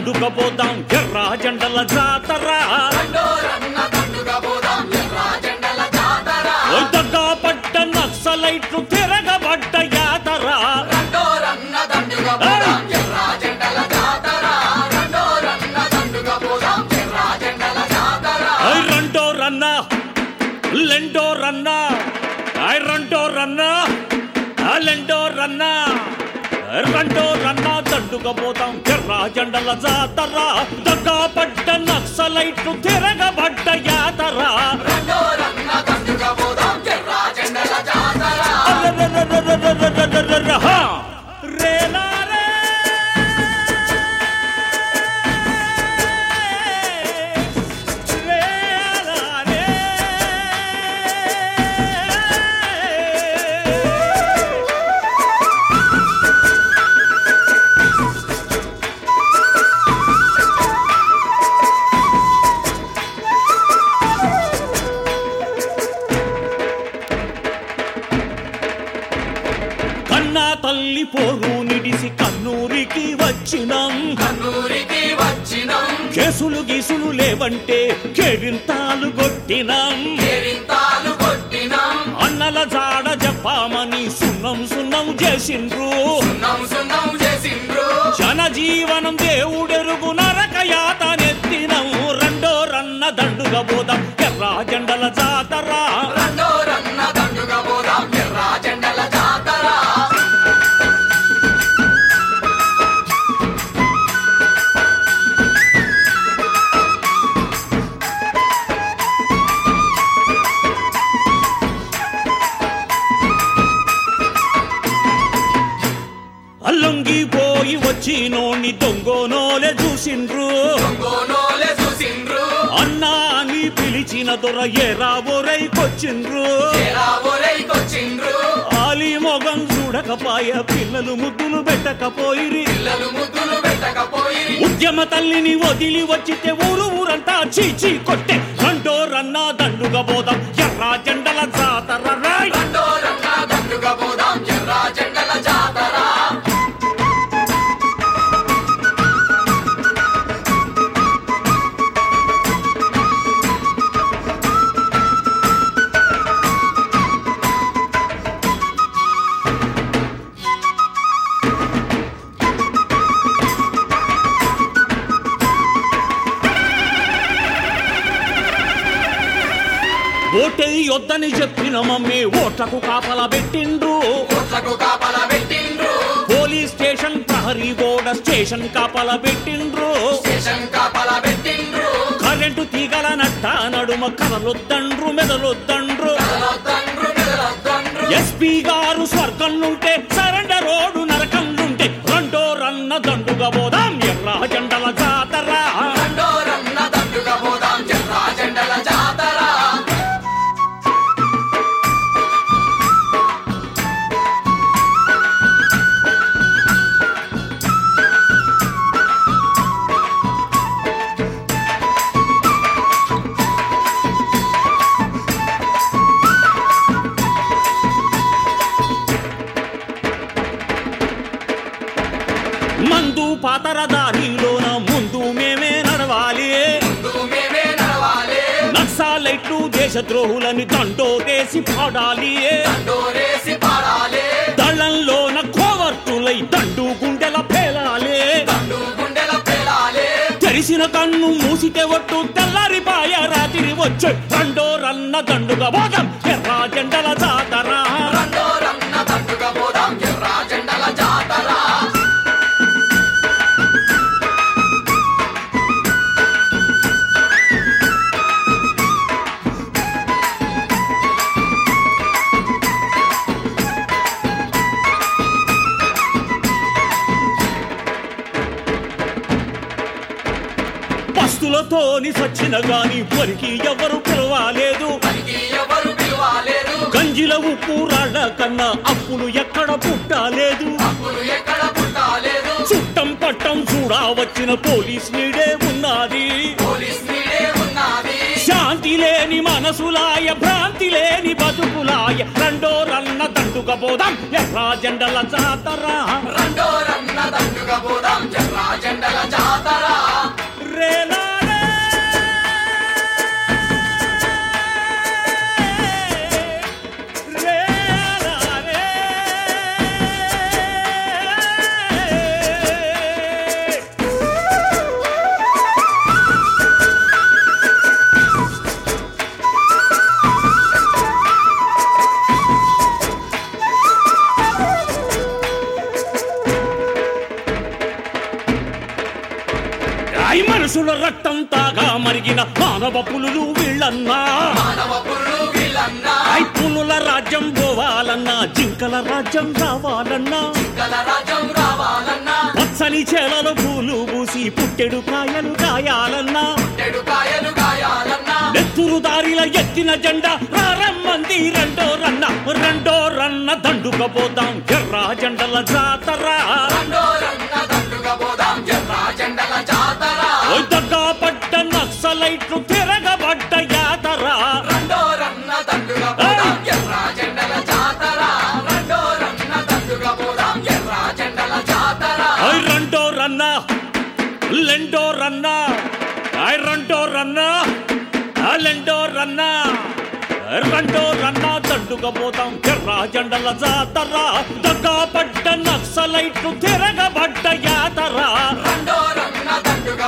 దండుకపోదాం ఎర్ర జెండల జాతర దండోరన్న దండుగా పోదాం ఎర్ర జెండల జాతర ఒద్దగా పడ్డ నక్సలైట్లు తిరగబడ్డ యాతర దండోరన్న దండుగా పోదాం ఎర్ర జెండల జాతర దండోరన్న దండుగా పోదాం ఎర్ర జెండల జాతర ఐ రెండో రన్న లెండో రన్న ఐ రెండో రన్న ఆ లెండో రన్న రెండో రన్న దండుకపోతాం ఎర్ర జెండల జాతర దగ్గా పడ్డ నక్సలైట్లు తిరగబడ్డ యాతర దండోరన్న దండుగా పోదాం ఎర్ర జెండల జాతర అర్రర్రర్రర్రర్రర్రర్రర్ర. హా! రేలారే. రేలారే. కన్నా తల్లి పోరు నిడిసి కన్నూరికి వచ్చినాం కన్నూరికి వచ్చినం కేసులు గీసులు లేవంటే కేరింతాలు కొట్టినాం కేరింతాలు కొట్టినం అన్నల జాడ చెప్పామని సున్నం సున్నం చేసిండ్రు సున్నం సున్నం చేసిండ్రు జనజీవనం దేవుడెరుగు నరక యాతనెత్తినం రెండో రన్న దండుగా పోదాం ఎర్ర జెండల జాతర దండోరన్న దండుగా పోదాం ఎర్ర జెండల జాతర అల్లంగిపోయి వచ్చినోని దొంగోనోలే చూసిండ్రు గోనోలే చూసిండ్రు అన్నా అని పిలిచిన దొర ఏరా కొచ్చిండ్రు ఎలా ఒరైకొచ్చిండ్రు ఆలి మొగం చూడకపాయ పిల్లలు ముద్దులు పెట్టకపోయిరి పిల్లలు ముద్దులు పెట్టకపోయి ఉద్యమ తల్లిని వదిలి వచ్చితే ఊరు ఊరంతా చీచి కొట్టే రెండో రన్నా దండుగా పోదాం ఎర్ర జెండల జాతర రాయ్ దండోరన్న దండుగా పోదాం ఎర్ర జెండల జాతర ఓటే యొద్దని చెప్పిన మమ్మీ ఓట్లకు కాపలా పెట్టిండ్రు కోట్లకు కాపలా పెట్టిండ్రు పోలీస్ స్టేషన్ ప్రహరీ గోడ స్టేషన్ కాపలా పెట్టిండ్రు స్టేషన్ కాపలా పెట్టిండ్రు కరెంటు తీగల నట్ట నడుమ కదలొద్దండ్రు మెదలొద్దండ్రు మెదలొద్దండ్రు మెదలొద్దండ్రు ఎస్పీ గారు స్వర్గం నుంటే సరెండర్ రోడ్డు నరకం నుంటే రెండో రన్న దండుగా పోదాం ఎర్ర జెండల జాతర దండోరన్న దండుగా పోదాం ఎర్ర జెండల జాతర మందు పాతర దారిలోన ముందు మేమే నడవాలి ముందు మేమే నడవాలి నక్సలైట్లు దేశద్రోహులని దండోరేసి పాడాలి దండోరేసి పాడాలి దళంలోన కోవర్టులై దండు గుండెల పేలాలి దండు గుండెల పేలాలి తెరిసిన కన్ను మూసితే ఒట్టు తెల్లారిపాయ రాత్రి వచ్చే రెండో రన్న దండుగా పోదాం ఎర్ర జెండల జాతర దండోరన్న దండుగా పోదాం ఎర్ర జెండల జాతర పస్తులతోని సచ్చిన గాని పరికి ఎవరు పిలవాలేదు పనికి ఎవరు పిలవాలేరు గంజిల ఉప్పు రాళ్ళ కన్నా అప్పులు ఎక్కడ పుట్టాలేదు అప్పులు ఎక్కడ పుట్టాలేదు చుట్టం పట్టం చూడా వచ్చిన పోలీస్ నీడే ఉన్నది పోలీస్ మీడే ఉన్నది శాంతి లేని మనసులాయ భ్రాంతి లేని బతుకులాయ రెండో రన్న దండుగా పోదాం ఎర్ర జెండల జాతర రెండో రన్న దండుగా పోదాం ఎర్ర జెండల జాతర ఐ మనుషుల రక్తం తాగా మరిగిన మానవ పులులు వీళ్ళన్నా మానవ పుల్లు వీళ్ళన్నా ఐ పులుల రాజ్యం పోవాలన్నా జింకల రాజ్యం రావాలన్నా గల రాజ్యం రావాలన్నా పచ్చని చేలలో పూలు పూసి పుట్టెడు కాయలు కాయాలన్నా చెడు కాయలు కాయాలన్నా నెత్తురు దారిల ఎత్తిన జెండా రారమ్మంది రెండో రన్న రెండో రన్న దండుకపోతాం ఎర్రా జెండల జాతరా దండోరన్న దండుగా పోదాం ఎర్ర జెండల జాతర ఓయ్ దగ్గా పడ్డ నక్సలైట్లు తిరగబడ్డ యాతరా దండోరన్న దండుగా పోదాం ఎర్ర జెండల జాతర దండోరన్న దండుగా పోదాం ఎర్ర జెండల జాతర ఐ రెండో రన్న లెండో రన్న ఐ రెండో రన్న ఆ లెండో రన్న రెండో రన్న దండుకపోతాం ఎర్రా జెండల జాతరా దగ్గా పడ్డ నక్సలైట్లు తిరగబడ్డ యాతరా దండోరన్న దండుగా